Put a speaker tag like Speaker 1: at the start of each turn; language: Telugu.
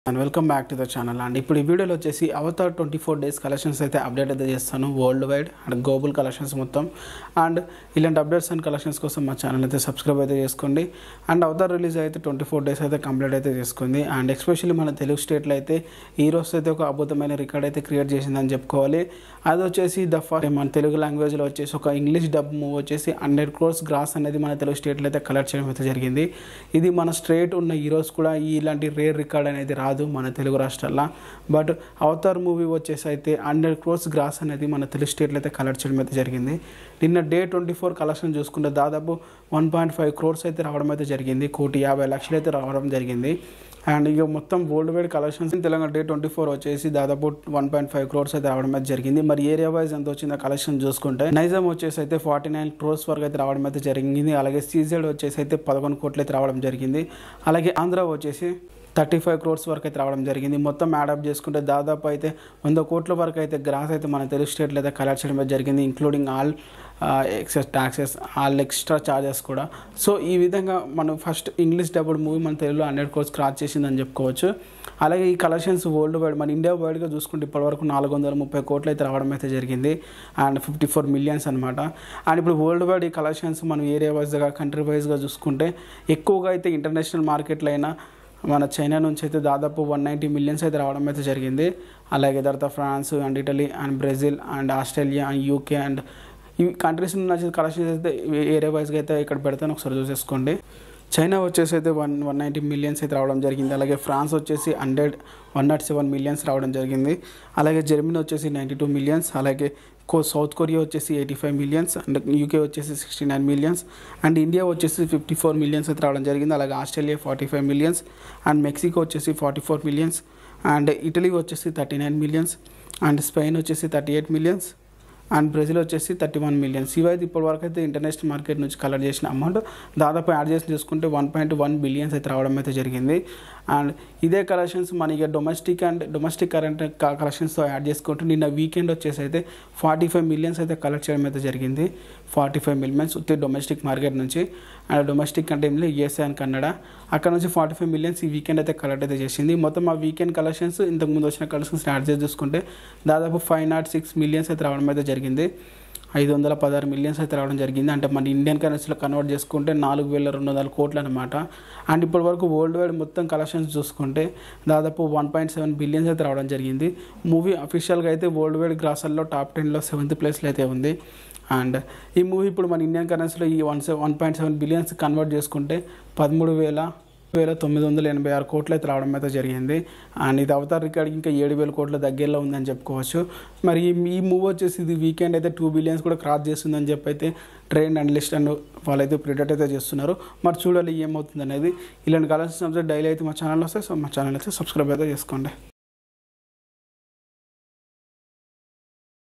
Speaker 1: and welcome back to the channel and ఇప్పుడు ఈ వీడియోలో వచ్చేసి Avatar twenty four days collections అయితే అప్డేట్ అయితే చేస్తాను worldwide and global collections మొత్తం అండ్ ఇలాంటి అప్డేట్స్ అండ్ కలెక్షన్స్ కోసం మా ఛానల్ అయితే సబ్స్క్రైబ్ అయితే చేసుకోండి అండ్ అవతార్ రిలీజ్ అయితే ట్వంటీ ఫోర్ డేస్ అయితే కంప్లీట్ అయితే చేసుకుంది అండ్ ఎస్పెషల్లీ మన తెలుగు స్టేట్లో అయితే ఈ రోజు అయితే ఒక అద్భుతమైన రికార్డ్ అయితే క్రియేట్ చేసిందని చెప్పుకోవాలి అది వచ్చేసి ద ఫస్ట్ మన తెలుగు లాంగ్వేజ్లో వచ్చేసి ఒక ఇంగ్లీష్ డబ్ మూవ్ వచ్చేసి హండ్రెడ్ క్రోర్స్ గ్రాస్ అనేది మన తెలుగు స్టేట్లో అయితే కలెక్ట్ చేయడం అయితే జరిగింది ఇది మన స్ట్రేట్ ఉన్న హీరోస్ కూడా ఈ ఇలాంటి రేర్ రికార్డ్ అనేది రాదు మన తెలుగు రాష్ట్రాల్లో బట్ అవతార్ మూవీ వచ్చేసి అయితే హండ్రెడ్ క్రోర్స్ గ్రాస్ అనేది మన తెలుగు స్టేట్లో అయితే కలెక్ట్ చేయడం అయితే జరిగింది నిన్న డే ట్వంటీ ఫోర్ కలెక్షన్ చూసుకుంటే దాదాపు వన్ పాయింట్ ఫైవ్ క్రోర్స్ అయితే రావడం అయితే జరిగింది కోటి యాభై లక్షలు అయితే రావడం జరిగింది అండ్ ఇక మొత్తం worldwide collections Telangana day twenty four వచ్చేసి దాదాపు వన్ పాయింట్ ఫైవ్ క్రోర్స్ అయితే రావడం అయితే జరిగింది మరి ఏరియా వైజ్ ఎంత వచ్చిందో కలెక్షన్ చూసుకుంటే నైజాం వచ్చేసి అయితే ఫార్టీ నైన్ క్రోర్స్ వరకు అయితే రావడం అయితే జరిగింది అలాగే సీజెడ్ వచ్చేసి అయితే పదకొండు కోట్లు అయితే రావడం జరిగింది అలాగే ఆంధ్ర వచ్చేసి థర్టీ ఫైవ్ క్రోర్స్ వరకు అయితే రావడం జరిగింది మొత్తం యాడప్ చేసుకుంటే దాదాపు అయితే వంద కోట్ల వరకు అయితే గ్రాస్ అయితే మన తెలుగు స్టేట్లో అయితే కలెక్ట్ చేయడం అయితే జరిగింది including all excess taxes all extra charges కూడా సో ఈ విధంగా మనం ఫస్ట్ ఇంగ్లీష్ డబుల్ మూవీ మన తెలుగులో హండ్రెడ్ కోర్స్ క్రాస్ చేసిందని చెప్పుకోవచ్చు అలాగే ఈ కలెక్షన్స్ వరల్డ్ వైడ్ మన ఇండియా వైడ్గా చూసుకుంటే ఇప్పటివరకు నాలుగు వందల ముప్పై కోట్లు అయితే రావడం అయితే జరిగింది అండ్ ఫిఫ్టీ ఫోర్ మిలియన్స్ అనమాట అండ్ ఇప్పుడు వరల్డ్ వైడ్ ఈ కలెక్షన్స్ మనం ఏరియా వైజ్గా కంట్రీ వైజ్గా చూసుకుంటే ఎక్కువగా అయితే ఇంటర్నేషనల్ మార్కెట్లో అయినా మన చైనా నుంచి అయితే దాదాపు వన్ నైంటీ మిలియన్స్ అయితే రావడం అయితే జరిగింది అలాగే తర్వాత France and Italy and Brazil and Australia and UK and ఈ కంట్రీస్ నుంచి కలెక్షన్స్ అయితే ఏరియా వైజ్గా అయితే ఇక్కడ పెడతాను ఒకసారి చూసేసుకోండి చైనా వచ్చేసి అయితే వన్ వన్ నైంటీ మిలియన్స్ అయితే రావడం జరిగింది అలాగే ఫ్రాన్స్ వచ్చేసి hundred one naught seven millions రావడం జరిగింది అలాగే జర్మనీ వచ్చేసి నైంటీ టూ మిలియన్స్ అలాగే కో సౌత్ కొరియా వచ్చేసి eighty five millions and UK వచ్చేసి sixty nine millions and India వచ్చేసి ఫిఫ్టీ ఫోర్ మిలియన్స్ అయితే రావడం జరిగింది అలాగే Australia forty five millions and Mexico వచ్చేసి forty four millions and Italy వచ్చేసి thirty nine millions and Spain వచ్చేసి thirty eight millions and Brazil వచ్చేసి థర్టీ వన్ మిలియన్స్ ఇవైతే ఇప్పటి వరకు అయితే ఇంటర్నేషనల్ మార్కెట్ నుంచి కలెక్ట్ చేసిన అమౌంట్ దాదాపు యాడ్ చేసి చూసుకుంటే వన్ పాయింట్ వన్ బిలియన్స్ అయితే రావడం అయితే జరిగింది అండ్ ఇదే కలెక్షన్స్ మన ఇక డొమెస్టిక్ అండ్ డొమెస్టిక్ కరెంట్ కలెక్షన్స్తో యాడ్ చేసుకుంటే నిన్న వీకెండ్ వచ్చేసి అయితే ఫార్టీ ఫైవ్ మిలియన్స్ అయితే కలెక్ట్ చేయడం అయితే జరిగింది ఫార్టీ ఫైవ్ మిలియన్స్ ఉత్తి డొమెస్టిక్ మార్కెట్ నుంచి అండ్ డొమెస్టిక్ అంటే ఏమి యూఎస్ఏ అండ్ కన్నడ అక్కడ నుంచి ఫార్టీ ఫైవ్ మిలియన్స్ ఈ వీకెండ్ అయితే కలెక్ట్ అయితే చేసింది మొత్తం ఆ వీకెండ్ కలెక్షన్స్ ఇంతకుముందు వచ్చిన కలెక్షన్స్ యాడ్ చేసి చూసుకుంటే దాదాపు ఫైవ్ నాట్ సిక్స్ మిలియన్స్ అయితే రావడం అయితే జరిగింది ఐదు వందల పదహారు మిలియన్స్ అయితే రావడం జరిగింది అంటే మన ఇండియన్ కరెన్సీలో కన్వర్ట్ చేసుకుంటే నాలుగు వేల రెండు వందల కోట్లు అనమాట అండ్ ఇప్పటి వరకు వరల్డ్ వైడ్ మొత్తం కలెక్షన్స్ చూసుకుంటే దాదాపు వన్ పాయింట్ సెవెన్ బిలియన్స్ అయితే రావడం జరిగింది మూవీ అఫీషియల్గా అయితే వరల్డ్ వైడ్ గ్రాసల్లో టాప్ టెన్లో సెవెంత్ ప్లేస్లో అయితే ఉంది అండ్ ఈ మూవీ ఇప్పుడు మన ఇండియన్ కరెన్సీలో ఈ one seven one point seven billions convert చేసుకుంటే పదమూడు వేల వేల తొమ్మిది వందల ఎనభై ఆరు కోట్లు అయితే రావడం అయితే జరిగింది అండ్ ఇది అవతార్ రికార్డ్ ఇంకా ఏడు వేల కోట్ల దగ్గరలో ఉందని చెప్పుకోవచ్చు మరి ఈ ఈ మూవ్ వచ్చేసి ఇది వీకెండ్ అయితే టూ బిలియన్స్ కూడా క్రాస్ చేస్తుందని చెప్పి అయితే ట్రైన్ అండ్ లిస్ట్ అండ్ వాళ్ళైతే ప్రిడక్ట్ అయితే చేస్తున్నారు మరి చూడాలి ఏమవుతుంది అనేది ఇలాంటి కలెక్షన్స్ డైలీ అయితే మా ఛానల్ వస్తాయి సో మా ఛానల్ అయితే సబ్స్క్రైబ్ అయితే చేసుకోండి